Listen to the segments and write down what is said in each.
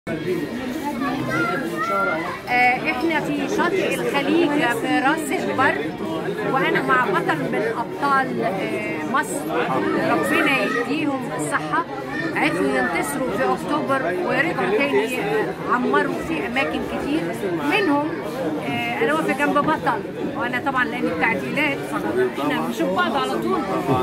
آه، احنا في شاطئ الخليج في راس البر وانا مع بطل من ابطال آه، مصر ربنا يديهم الصحه عرفوا ينتصروا في اكتوبر ورجعوا تاني آه، عمروا في اماكن كتير منهم آه، انا واقفه جنب بطل وانا طبعا لاني تعديلات احنا بنشوف بعض على طول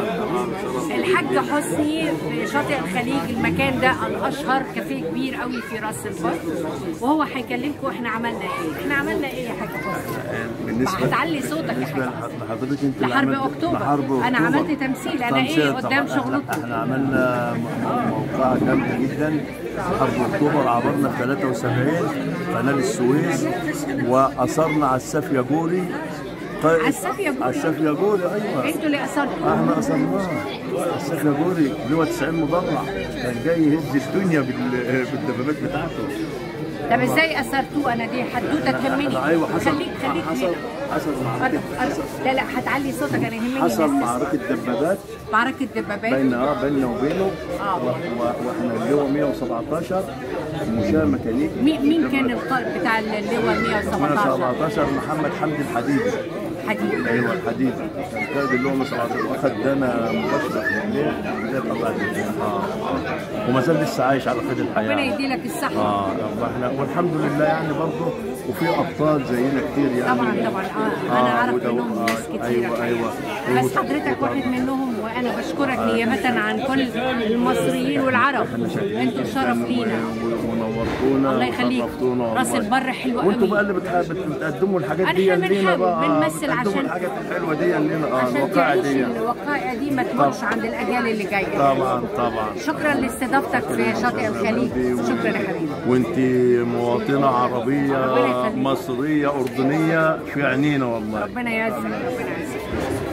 الحاج حسني في شاطئ الخليج المكان ده الاشهر كافيه كبير قوي في راس البر وهو هيكلمكم احنا عملنا ايه احنا عملنا ايه يا حاج حسني بالنسبه هتعلي صوتك يا بالنسبه حاج لحضرتك انت اللي لحرب عملت- أكتوبر. لحرب أنا أكتوبر. عملت تمثيل. أنا إيه تمثيل قدام طبعاً. شغلكم. احنا, احنا عملنا م- موقعة جامدة جدا في حرب اكتوبر عبرنا في 73 قناة السويس واثرنا على السافية جوري قائد- على السافية جوري؟ على السافية جوري ايوه انتوا اللي اثرتوا احنا اثرناه السافية جوري اللي هو 90 مدرع كان جاي يهز الدنيا بال- بالدبابات بتاعته طب ازاي اثرتوه انا دي حدوته تهمني ايوه حصل خليك خليك حصل هنا حصل قرب- معركة قرب. لا لا هتعلي صوتك انا يهمني حصل الناس معركة دبابات تسمع. معركه دبابات بين اه بيننا وبينه آه. و- و- واحنا اللي هو 117 مشاة ميكانيكي مين مين كان القائد بتاع اللواء 117 117 محمد حمدي الحديدي حديد ايوه الحديدي كان قائد اللي هو 117 واخد دانا مباشره في الليل بدايه قطع الليل اه آه. وما زال لسه عايش على قيد ربنا الحياه يديلك الصحه اه احنا والحمد لله يعني برضه وفي ابطال زينا كتير يعني طبعا طبعا اه انا اعرف ودو- منهم ناس آه، كتير ايوه ايوه بس حضرتك واحد منهم وانا بشكرك نيابه عن كل المصريين والعرب انتوا شرف لينا ونورتونا الله يخليك. وشرفتونا راس والله. البر حلوة وانتوا قوي. بقى اللي بتح- بت- بتقدموا الحاجات احنا دي لينا بنحاول بقى بنمثل بتقدموا عشان- الحاجات الحلوه دي لينا اه عشان الواقعة تعيش دي الوقائع دي ما تمرش عند الاجيال اللي جايه طبعا طبعا شكرا لاستضافتك في شاطئ الخليج شكرا يا حبيبي وانت مواطنه عربيه ربنا يخليك. مصريه اردنيه في عينينا والله ربنا يعزك ربنا يعزك